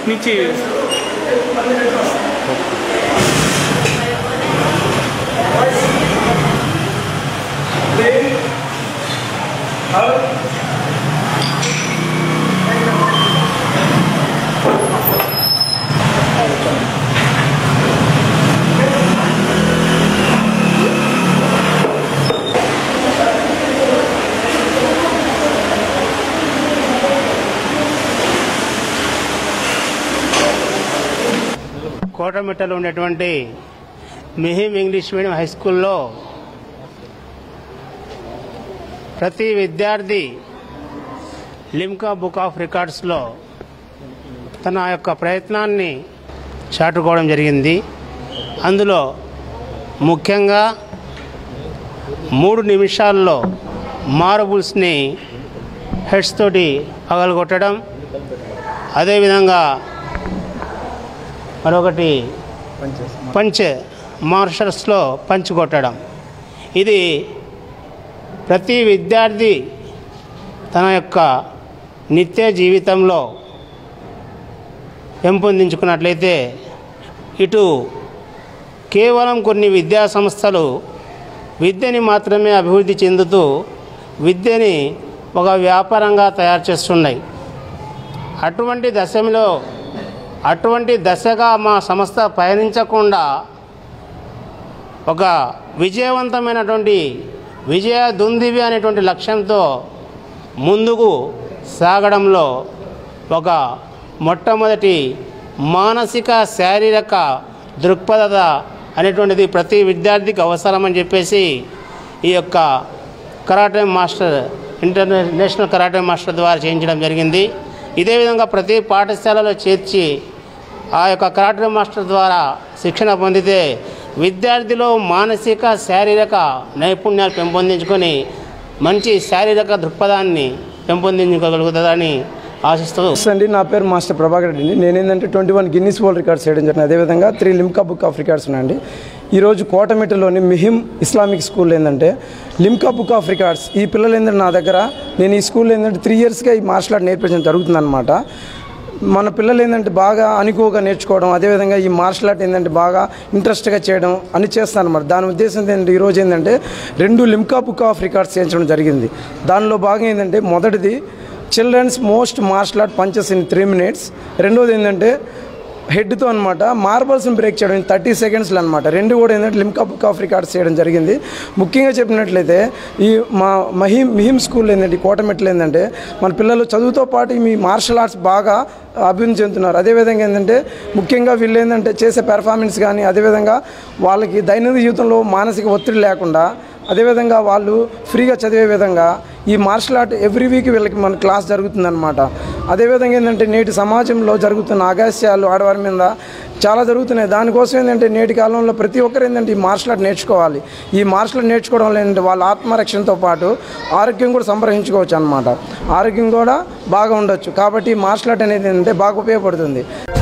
నుంచి కోటమిట్టలో ఉన్నటువంటి మిహిం English medium high స్కూల్లో ప్రతి విద్యార్థి లిమ్కా బుక్ ఆఫ్ రికార్డ్స్లో తన యొక్క ప్రయత్నాన్ని చాటుకోవడం జరిగింది అందులో ముఖ్యంగా మూడు నిమిషాల్లో మార్బుల్స్ని హెడ్స్ తోటి పగలగొట్టడం అదేవిధంగా మరొకటి పంచ్ మార్షల్స్లో పంచ్ కొట్టడం ఇది ప్రతి విద్యార్థి తన యొక్క నిత్య జీవితంలో పెంపొందించుకున్నట్లయితే ఇటు కేవలం కొన్ని విద్యా సంస్థలు విద్యని మాత్రమే అభివృద్ధి చెందుతూ విద్యని ఒక వ్యాపారంగా తయారు చేస్తున్నాయి అటువంటి దశలో అటువంటి దశగా మా సంస్థ పయనించకుండా ఒక విజయవంతమైనటువంటి విజయ దుందివి అనేటువంటి లక్ష్యంతో ముందుకు సాగడంలో ఒక మొట్టమొదటి మానసిక శారీరక దృక్పథత అనేటువంటిది ప్రతి విద్యార్థికి అవసరమని చెప్పేసి ఈ యొక్క karate master international karate master ద్వారా చేయించడం జరిగింది ఇదే విధంగా ప్రతి పాఠశాలలో చేర్చి ఆ యొక్క కరాటే మాస్టర్ ద్వారా శిక్షణ పొందితే విద్యార్థిలో మానసిక శారీరక నైపుణ్యాలు పెంపొందించుకొని మంచి శారీరక దృక్పథాన్ని పెంపొందించుకోగలుగుతుందని ఆశిస్తూ నమస్తే అండి నా పేరు మాస్టర్ ప్రభాకర్ రెడ్డి అండి నేను ఏంటంటే twenty one Guinness world records చేయడం జరిగింది అదేవిధంగా three Limca book of records ఉన్నాయండి ఈరోజు కోటమిట్టలోని మిహిం ఇస్లామిక్ స్కూల్ ఏంటంటే లిమ్కా బుక్ ఆఫ్ రికార్డ్స్ ఈ పిల్లలు ఏంటంటే నా దగ్గర నేను ఈ స్కూల్లో ఏంటంటే త్రీ ఇయర్స్గా ఈ మార్షల్ ఆర్ట్ నేర్పించడం జరుగుతుందన్నమాట మన పిల్లలు ఏంటంటే బాగా అనుకోగా నేర్చుకోవడం అదేవిధంగా ఈ మార్షల్ ఆర్ట్ ఏంటంటే బాగా ఇంట్రెస్ట్గా చేయడం అని చేస్తాను అనమాట దాని ఉద్దేశం ఏంటంటే ఈరోజు ఏంటంటే రెండు లిమ్కా బుక్ ఆఫ్ రికార్డ్స్ చేయించడం జరిగింది దానిలో భాగం ఏంటంటే మొదటిది children's most martial art punches in three minutes రెండోది ఏంటంటే హెడ్తో అనమాట మార్బల్స్ని బ్రేక్ చేయడం థర్టీ సెకండ్స్లో అనమాట రెండు కూడా ఏంటంటే లిమ్కా బుక్ ఆఫ్ రికార్డ్స్ చేయడం జరిగింది ముఖ్యంగా చెప్పినట్లయితే ఈ మా మహిం మిహిం స్కూల్ ఏంటంటే ఈ కోటమెట్లు ఏంటంటే మన పిల్లలు చదువుతో పాటు ఈ మీ మార్షల్ ఆర్ట్స్ బాగా అభివృద్ధి చెందుతున్నారు అదేవిధంగా ఏంటంటే ముఖ్యంగా వీళ్ళు ఏంటంటే చేసే పెర్ఫార్మెన్స్ కానీ అదేవిధంగా వాళ్ళకి దైనందిక జీవితంలో మానసిక ఒత్తిడి లేకుండా అదేవిధంగా వాళ్ళు ఫ్రీగా చదివే విధంగా ఈ మార్షల్ ఆర్ట్ ఎవ్రీ వీక్ వీళ్ళకి మన క్లాస్ జరుగుతుందన్నమాట అదేవిధంగా ఏంటంటే నేటి సమాజంలో జరుగుతున్న ఆగాస్యాలు ఆడవారి మీద చాలా జరుగుతున్నాయి దానికోసం ఏంటంటే నేటి కాలంలో ప్రతి ఒక్కరు ఏంటంటే ఈ మార్షల్ ఆర్ట్ నేర్చుకోవాలి ఈ మార్షల్ ఆర్ట్ నేర్చుకోవడం వల్ల ఏంటంటే వాళ్ళ ఆత్మరక్షణతో పాటు ఆరోగ్యం కూడా సంప్రదించుకోవచ్చు అనమాట ఆరోగ్యం కూడా బాగా ఉండొచ్చు కాబట్టి ఈ మార్షల్ ఆర్ట్ అనేది ఏంటంటే బాగా ఉపయోగపడుతుంది